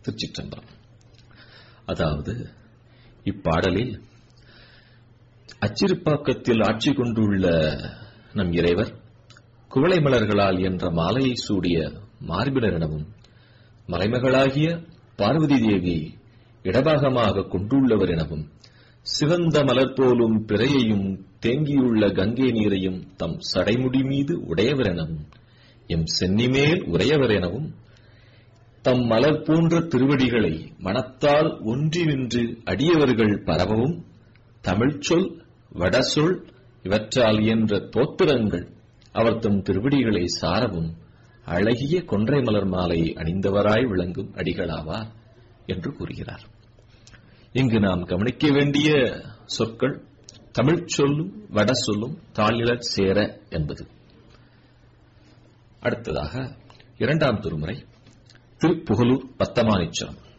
திருச்சிற்றம்பலம் அதாவது இப்பாடலில் அச்சிறுப்பாக்கத்தில் ஆட்சி கொண்டுள்ள நம் இறைவர் குவளை மலர்களால் என்ற மாலையை சூடிய மார்பினர் எனவும் மலைமகளாகிய பார்வதி தேவி இடபாகமாக கொண்டுள்ளவர் எனவும் சிவந்த மலர் போலும் பிறையையும் தேங்கியுள்ள கங்கை நீரையும் தம் சடைமுடி மீது உடையவர் எனவும் எம் சென்னிமேல் உரையவர் எனவும் தம் மலர் போன்ற திருவடிகளை மனத்தால் ஒன்றி நின்று அடியவர்கள் பரவவும் தமிழ்ச்சொல் வடசொல் இவற்றால் இயன்ற தோத்திரங்கள் அவர் தம் திருவடிகளை சாரவும் அழகிய கொன்றை மலர் மாலை அணிந்தவராய் விளங்கும் அடிகளாவார் என்று கூறுகிறார் இங்கு நாம் கவனிக்க வேண்டிய சொற்கள் தமிழ் சொல்லும் வட சொல்லும் தாளிலர் சேர என்பது அடுத்ததாக இரண்டாம் திருமுறை திருப்புகலூர் பத்தமானிச்சரம்